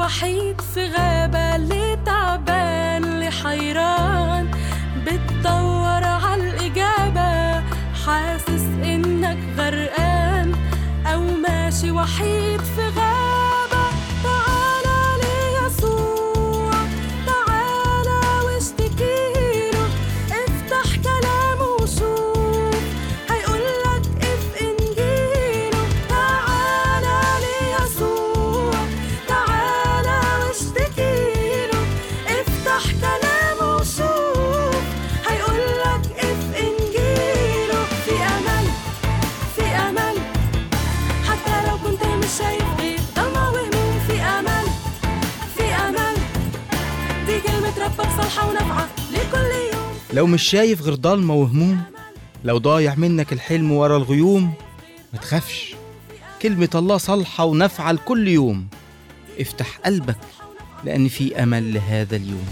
وحيد في غابة اللي تعبان اللي حيران بتدور عالإجابة حاسس إنك غرقان أو ماشي وحيد في غابة تعالى ليسوع تعالى واشتكيله افتح كلامه وشوف هيقولك اف انجيله تعالى ليسوع تعالى واشتكيله افتح كلامه وشوف هيقولك اف انجيله في امل في امل حتى لو كنت مش شايف غير ضلمة وهموم في امل في امل دي كلمة ربك صالحة ونافعة لكل يوم لو مش شايف غير ضلمة وهموم لو ضايع منك الحلم ورا الغيوم ما تخافش كلمة الله صالحة ونافعة لكل يوم افتح قلبك لأن في أمل لهذا اليوم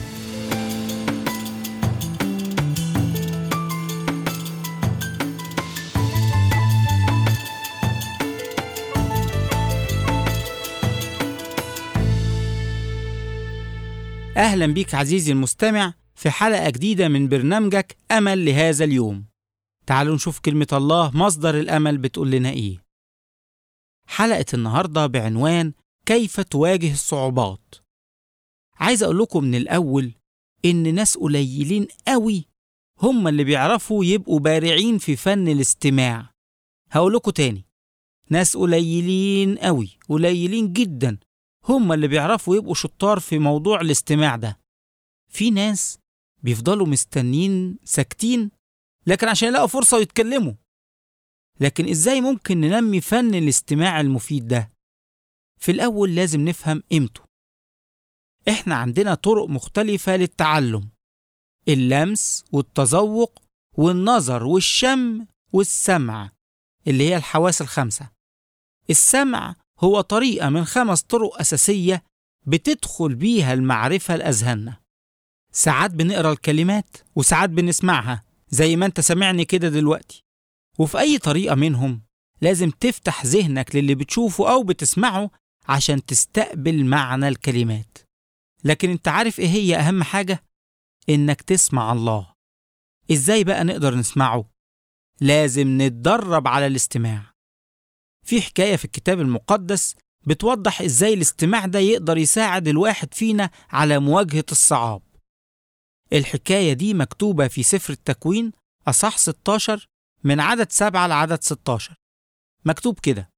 أهلا بيك عزيزي المستمع في حلقة جديدة من برنامجك أمل لهذا اليوم تعالوا نشوف كلمة الله مصدر الأمل بتقول لنا إيه حلقة النهاردة بعنوان كيف تواجه الصعوبات عايز أقول لكم من الأول إن ناس قليلين قوي هم اللي بيعرفوا يبقوا بارعين في فن الاستماع هقول لكم تاني ناس قليلين قوي قليلين جدا هم اللي بيعرفوا يبقوا شطار في موضوع الاستماع ده في ناس بيفضلوا مستنين ساكتين لكن عشان يلاقوا فرصة يتكلموا لكن ازاي ممكن ننمي فن الاستماع المفيد ده في الأول لازم نفهم قيمته احنا عندنا طرق مختلفة للتعلم اللمس والتذوق والنظر والشم والسمع اللي هي الحواس الخمسة السمع هو طريقة من خمس طرق أساسية بتدخل بيها المعرفة لأذهاننا ساعات بنقرا الكلمات وساعات بنسمعها زي ما انت سامعني كده دلوقتي وفي أي طريقة منهم لازم تفتح ذهنك للي بتشوفه أو بتسمعه عشان تستقبل معنى الكلمات لكن انت عارف ايه هي أهم حاجة؟ إنك تسمع الله إزاي بقى نقدر نسمعه؟ لازم نتدرب على الاستماع في حكاية في الكتاب المقدس بتوضح إزاي الاستماع ده يقدر يساعد الواحد فينا على مواجهة الصعاب الحكاية دي مكتوبة في سفر التكوين أصح 16 من عدد 7 لعدد 16 مكتوب كده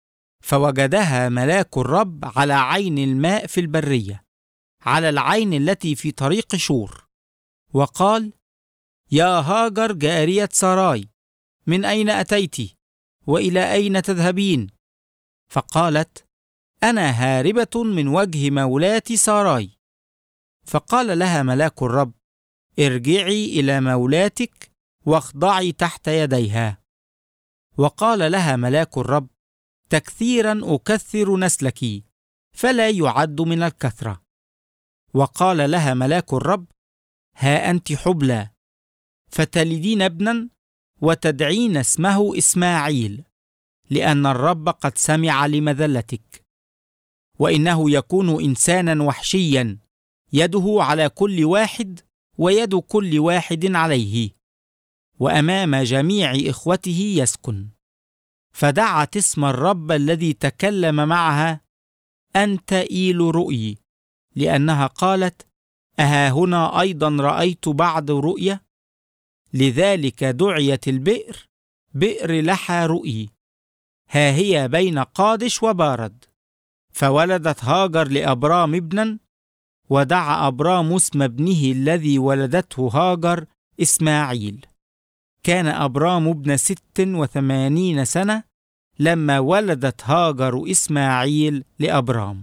فوجدها ملاك الرب على عين الماء في البرية على العين التي في طريق شور وقال يا هاجر جارية ساراي من أين أتيت وإلى أين تذهبين فقالت أنا هاربة من وجه مولاتي ساراي فقال لها ملاك الرب ارجعي إلى مولاتك واخضعي تحت يديها وقال لها ملاك الرب تكثيرا أكثر نسلك فلا يعد من الكثرة وقال لها ملاك الرب ها أنت حبلى فتلدين ابنا وتدعين اسمه إسماعيل لأن الرب قد سمع لمذلتك وإنه يكون إنسانا وحشيا يده على كل واحد ويد كل واحد عليه وأمام جميع إخوته يسكن فدعت اسم الرب الذي تكلم معها أنت إيل رؤي لأنها قالت أها هنا أيضا رأيت بعض رؤية لذلك دعيت البئر بئر لحى رؤي ها هي بين قادش وبارد فولدت هاجر لأبرام ابنا ودعا أبرام اسم ابنه الذي ولدته هاجر إسماعيل كان أبرام ابن ست وثمانين سنة لما ولدت هاجر إسماعيل لأبرام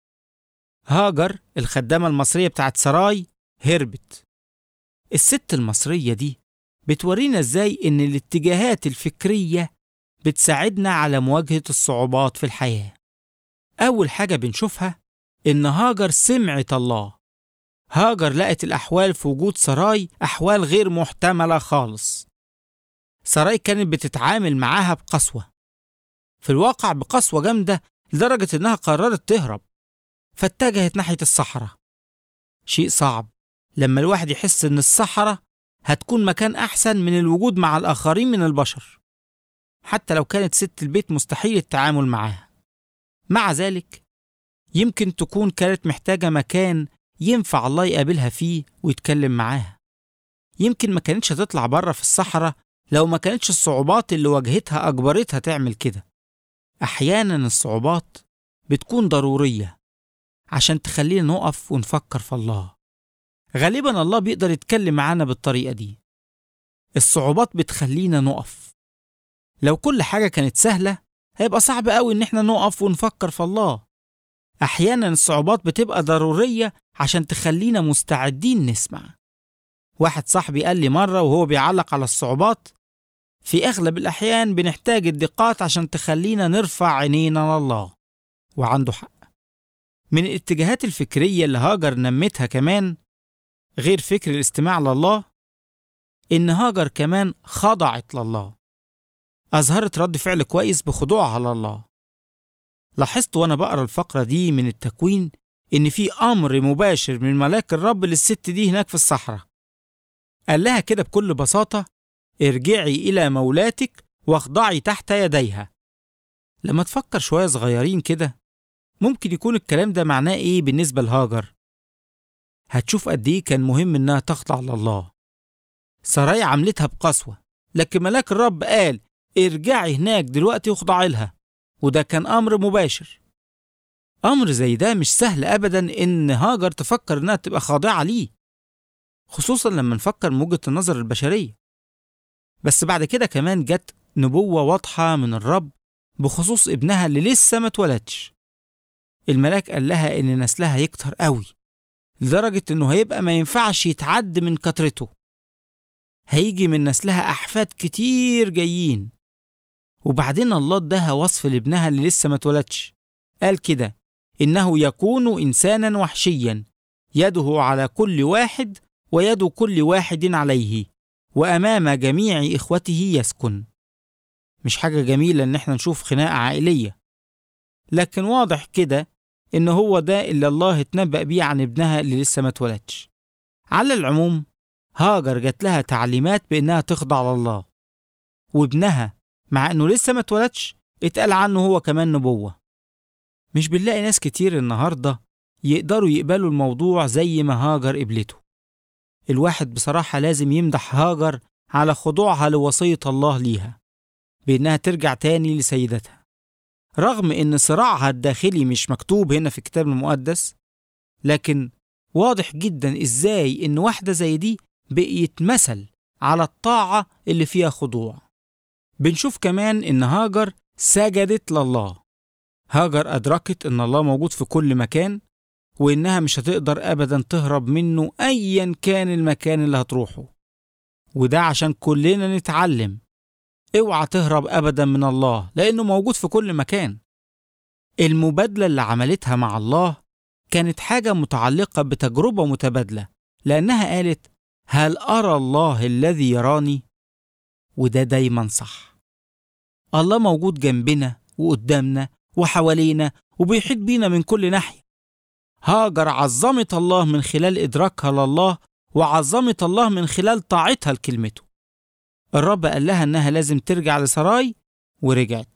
هاجر الخدامة المصرية بتاعت سراي هربت الست المصرية دي بتورينا ازاي ان الاتجاهات الفكرية بتساعدنا على مواجهة الصعوبات في الحياة أول حاجة بنشوفها إن هاجر سمعت الله هاجر لقت الأحوال في وجود سراي أحوال غير محتملة خالص سراي كانت بتتعامل معاها بقسوة في الواقع بقسوة جامدة لدرجة إنها قررت تهرب فاتجهت ناحية الصحراء شيء صعب لما الواحد يحس إن الصحراء هتكون مكان أحسن من الوجود مع الآخرين من البشر حتى لو كانت ست البيت مستحيل التعامل معاها مع ذلك يمكن تكون كانت محتاجة مكان ينفع الله يقابلها فيه ويتكلم معاها يمكن ما كانتش هتطلع بره في الصحراء لو ما كانتش الصعوبات اللي واجهتها أجبرتها تعمل كده أحيانا الصعوبات بتكون ضرورية عشان تخلينا نقف ونفكر في الله غالبا الله بيقدر يتكلم معانا بالطريقة دي الصعوبات بتخلينا نقف لو كل حاجة كانت سهلة هيبقى صعب قوي إن احنا نقف ونفكر في الله أحيانا الصعوبات بتبقى ضرورية عشان تخلينا مستعدين نسمع واحد صاحبي قال لي مرة وهو بيعلق على الصعوبات في أغلب الأحيان بنحتاج الدقات عشان تخلينا نرفع عينينا لله وعنده حق من الاتجاهات الفكرية اللي هاجر نمتها كمان غير فكر الاستماع لله إن هاجر كمان خضعت لله أظهرت رد فعل كويس بخضوعها لله لاحظت وأنا بقرا الفقرة دي من التكوين إن في أمر مباشر من ملاك الرب للست دي هناك في الصحراء قال لها كده بكل بساطة ارجعي إلى مولاتك واخضعي تحت يديها لما تفكر شوية صغيرين كده ممكن يكون الكلام ده معناه إيه بالنسبة لهاجر هتشوف قد إيه كان مهم إنها تخضع لله سراي عملتها بقسوة لكن ملاك الرب قال ارجعي هناك دلوقتي واخضعي لها وده كان أمر مباشر أمر زي ده مش سهل أبدا إن هاجر تفكر إنها تبقى خاضعة ليه خصوصا لما نفكر من وجهة النظر البشرية بس بعد كده كمان جت نبوة واضحة من الرب بخصوص ابنها اللي لسه ما اتولدش الملاك قال لها إن نسلها يكتر قوي لدرجة إنه هيبقى ما ينفعش يتعد من كترته هيجي من نسلها أحفاد كتير جايين وبعدين الله اداها وصف لابنها اللي لسه ما اتولدش قال كده إنه يكون إنسانا وحشيا يده على كل واحد ويد كل واحد عليه وأمام جميع إخوته يسكن مش حاجة جميلة إن احنا نشوف خناقة عائلية لكن واضح كده إن هو ده اللي الله اتنبأ بيه عن ابنها اللي لسه ما اتولدش على العموم هاجر جات لها تعليمات بإنها تخضع لله وابنها مع إنه لسه ما اتولدش اتقال عنه هو كمان نبوة مش بنلاقي ناس كتير النهاردة يقدروا يقبلوا الموضوع زي ما هاجر قبلته الواحد بصراحة لازم يمدح هاجر على خضوعها لوصية الله ليها بإنها ترجع تاني لسيدتها رغم إن صراعها الداخلي مش مكتوب هنا في الكتاب المقدس لكن واضح جدا إزاي إن واحدة زي دي بقيت مثل على الطاعة اللي فيها خضوع بنشوف كمان إن هاجر سجدت لله هاجر أدركت إن الله موجود في كل مكان وإنها مش هتقدر أبدا تهرب منه أيا كان المكان اللي هتروحه وده عشان كلنا نتعلم اوعى تهرب أبدا من الله لأنه موجود في كل مكان المبادلة اللي عملتها مع الله كانت حاجة متعلقة بتجربة متبادلة لأنها قالت هل أرى الله الذي يراني؟ وده دايما صح الله موجود جنبنا وقدامنا وحوالينا وبيحيط بينا من كل ناحية هاجر عظمت الله من خلال إدراكها لله وعظمت الله من خلال طاعتها لكلمته الرب قال لها إنها لازم ترجع لسراي ورجعت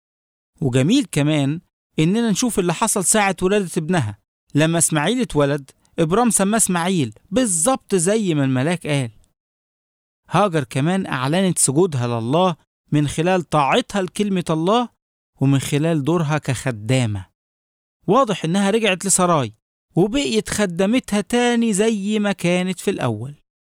وجميل كمان إننا نشوف اللي حصل ساعة ولادة ابنها لما إسماعيل اتولد إبرام سماه إسماعيل بالظبط زي ما الملاك قال هاجر كمان أعلنت سجودها لله من خلال طاعتها لكلمة الله ومن خلال دورها كخدامة واضح إنها رجعت لسراي وبقيت خدمتها تاني زي ما كانت في الأول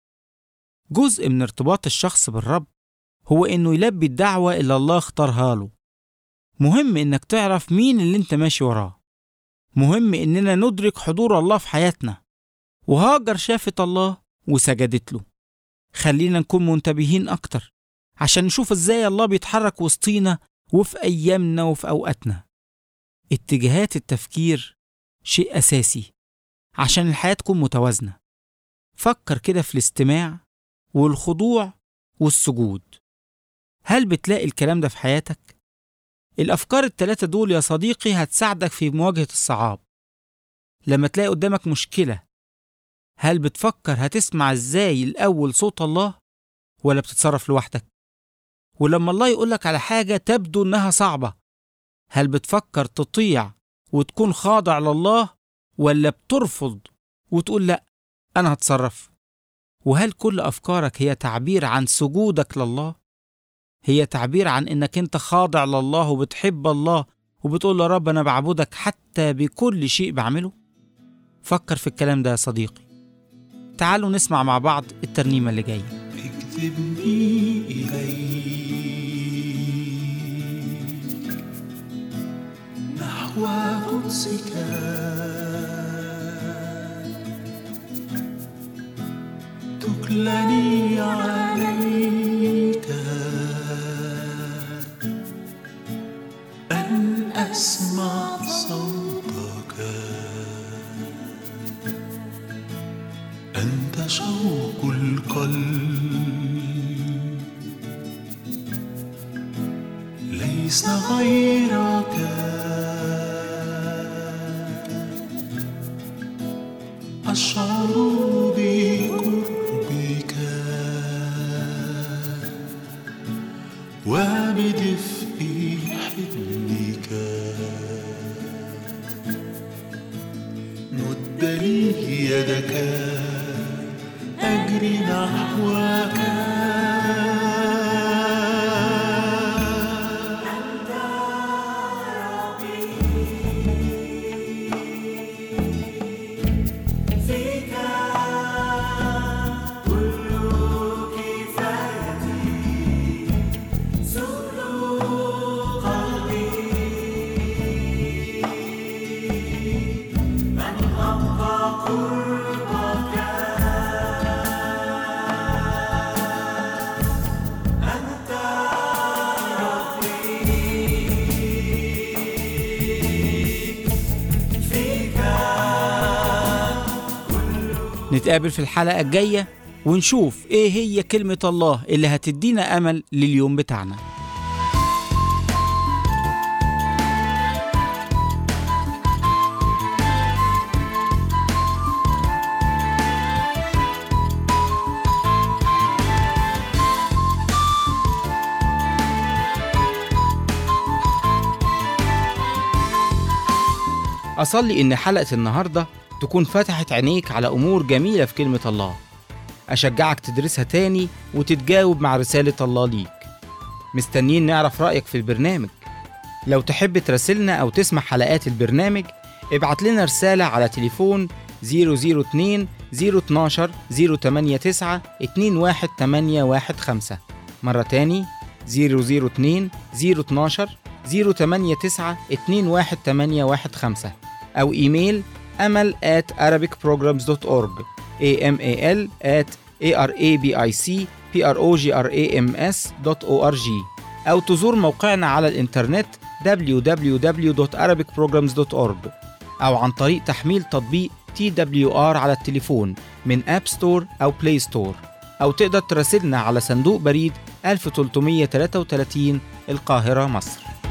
جزء من ارتباط الشخص بالرب هو إنه يلبي الدعوة اللي الله اختارها له مهم إنك تعرف مين اللي أنت ماشي وراه مهم إننا ندرك حضور الله في حياتنا وهاجر شافت الله وسجدت له خلينا نكون منتبهين أكتر عشان نشوف إزاي الله بيتحرك وسطينا وفي أيامنا وفي أوقاتنا اتجاهات التفكير شيء أساسي عشان الحياة تكون متوازنة فكر كده في الاستماع والخضوع والسجود هل بتلاقي الكلام ده في حياتك؟ الأفكار التلاتة دول يا صديقي هتساعدك في مواجهة الصعاب لما تلاقي قدامك مشكلة هل بتفكر هتسمع ازاي الأول صوت الله ولا بتتصرف لوحدك؟ ولما الله يقولك على حاجة تبدو إنها صعبة هل بتفكر تطيع وتكون خاضع لله ولا بترفض وتقول لأ أنا هتصرف؟ وهل كل أفكارك هي تعبير عن سجودك لله؟ هي تعبير عن إنك أنت خاضع لله وبتحب الله وبتقول يا رب أنا بعبدك حتى بكل شيء بعمله؟ فكر في الكلام ده يا صديقي تعالوا نسمع مع بعض الترنيمة اللي جاية اكتبني إليك نحو قدسك تكلني عليك أن أسمع صوتك أنت شوق القلب ليس غيرك أشعر بقربك وبدفء حضنك مد لي يدك أجري نحوك نتقابل في الحلقة الجاية ونشوف إيه هي كلمة الله اللي هتدينا أمل لليوم بتاعنا أصلي إن حلقة النهاردة تكون فتحت عينيك على أمور جميلة في كلمة الله أشجعك تدرسها تاني وتتجاوب مع رسالة الله ليك مستنيين نعرف رأيك في البرنامج لو تحب تراسلنا أو تسمع حلقات البرنامج ابعت لنا رسالة على تليفون 002 012 089 21815 مرة تاني 002 012 089 21815 أو إيميل أمل at arabicprograms.org amal at arabicprograms.org أو تزور موقعنا على الإنترنت www.arabicprograms.org أو عن طريق تحميل تطبيق TWR على التليفون من أب ستور أو بلاي ستور أو تقدر تراسلنا على صندوق بريد 1333 القاهرة مصر